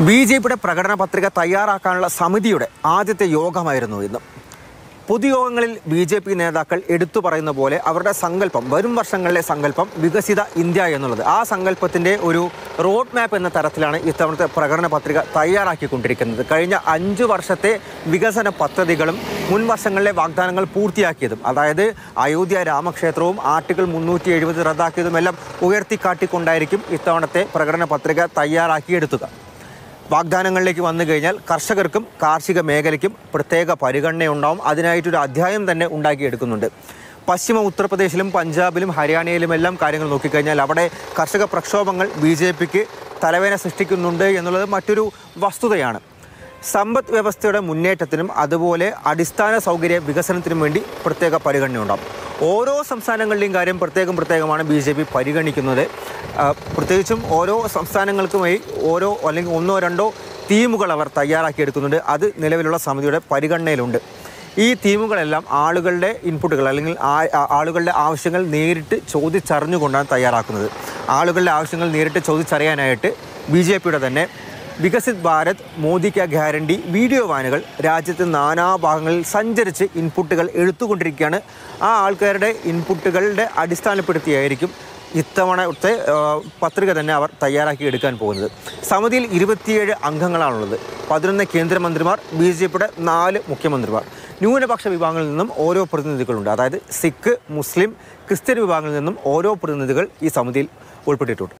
B J പിയുടെ പ്രകടന പത്രിക തയ്യാറാക്കാനുള്ള സമിതിയുടെ ആദ്യത്തെ യോഗമായിരുന്നു ഇന്ന് പൊതുയോഗങ്ങളിൽ ബി ജെ പി നേതാക്കൾ എടുത്തു പറയുന്ന പോലെ അവരുടെ സങ്കല്പം വരും വർഷങ്ങളിലെ സങ്കല്പം വികസിത ഇന്ത്യ എന്നുള്ളത് ആ സങ്കല്പത്തിൻ്റെ ഒരു റോഡ് മാപ്പ് എന്ന തരത്തിലാണ് ഇത്തവണത്തെ പ്രകടന പത്രിക തയ്യാറാക്കിക്കൊണ്ടിരിക്കുന്നത് കഴിഞ്ഞ അഞ്ച് വർഷത്തെ വികസന പദ്ധതികളും മുൻ വർഷങ്ങളിലെ വാഗ്ദാനങ്ങൾ പൂർത്തിയാക്കിയതും അതായത് അയോധ്യ രാമക്ഷേത്രവും ആർട്ടിക്കിൾ മുന്നൂറ്റി എഴുപത് റദ്ദാക്കിയതുമെല്ലാം ഉയർത്തിക്കാട്ടിക്കൊണ്ടായിരിക്കും ഇത്തവണത്തെ പ്രകടന പത്രിക തയ്യാറാക്കിയെടുത്തുക വാഗ്ദാനങ്ങളിലേക്ക് വന്നു കഴിഞ്ഞാൽ കർഷകർക്കും കാർഷിക മേഖലയ്ക്കും പ്രത്യേക പരിഗണനയുണ്ടാവും അതിനായിട്ടൊരു അധ്യായം തന്നെ ഉണ്ടാക്കിയെടുക്കുന്നുണ്ട് പശ്ചിമ ഉത്തർപ്രദേശിലും പഞ്ചാബിലും ഹരിയാനയിലുമെല്ലാം കാര്യങ്ങൾ നോക്കിക്കഴിഞ്ഞാൽ അവിടെ കർഷക പ്രക്ഷോഭങ്ങൾ ബി ജെ പിക്ക് തലവേന സൃഷ്ടിക്കുന്നുണ്ട് എന്നുള്ളത് മറ്റൊരു വസ്തുതയാണ് സമ്പദ് വ്യവസ്ഥയുടെ മുന്നേറ്റത്തിനും അതുപോലെ അടിസ്ഥാന സൗകര്യ വികസനത്തിനും വേണ്ടി പ്രത്യേക പരിഗണനയുണ്ടാകും ഓരോ സംസ്ഥാനങ്ങളുടെയും കാര്യം പ്രത്യേകം പ്രത്യേകമാണ് ബി ജെ പി പരിഗണിക്കുന്നത് ആ, പ്രത്യേകിച്ചും ഓരോ സംസ്ഥാനങ്ങൾക്കുമായി ഓരോ അല്ലെങ്കിൽ ഒന്നോ രണ്ടോ തീമുകൾ അവർ തയ്യാറാക്കിയെടുക്കുന്നുണ്ട് അത് നിലവിലുള്ള സമിതിയുടെ പരിഗണനയിലുണ്ട് ഈ തീമുകളെല്ലാം ആളുകളുടെ ഇൻപുട്ടുകൾ അല്ലെങ്കിൽ ആ- ആ- ആളുകളുടെ ആവശ്യങ്ങൾ നേരിട്ട് ചോദിച്ചറിഞ്ഞുകൊണ്ടാണ് തയ്യാറാക്കുന്നത് ആളുകളുടെ ആവശ്യങ്ങൾ നേരിട്ട് ചോദിച്ചറിയാനായിട്ട് ബി ജെ പിയുടെ തന്നെ വികസിത് ഭാരത് മോദി ക്യാ ഗ്യാരണ്ടി വീഡിയോ വാനുകൾ രാജ്യത്ത് നാനാഭാഗങ്ങളിൽ സഞ്ചരിച്ച് ഇൻപുട്ടുകൾ എടുത്തുകൊണ്ടിരിക്കുകയാണ് ആ ആൾക്കാരുടെ ഇൻപുട്ടുകളുടെ അടിസ്ഥാനപ്പെടുത്തിയായിരിക്കും ഇത്തവണത്തെ ആ, പത്രിക തന്നെ അവർ തയ്യാറാക്കി എടുക്കാൻ പോകുന്നത് സമിതിയിൽ ഇരുപത്തിയേഴ് അംഗങ്ങളാണുള്ളത് പതിനൊന്ന് കേന്ദ്രമന്ത്രിമാർ ബി ജെ പിയുടെ നാല് മുഖ്യമന്ത്രിമാർ ന്യൂനപക്ഷ വിഭാഗങ്ങളിൽ നിന്നും ഓരോ പ്രതിനിധികളുണ്ട് അതായത് സിഖ് മുസ്ലിം ക്രിസ്ത്യൻ വിഭാഗങ്ങളിൽ നിന്നും ഓരോ പ്രതിനിധികൾ ഈ സമിതിയിൽ ഉൾപ്പെട്ടിട്ടുണ്ട്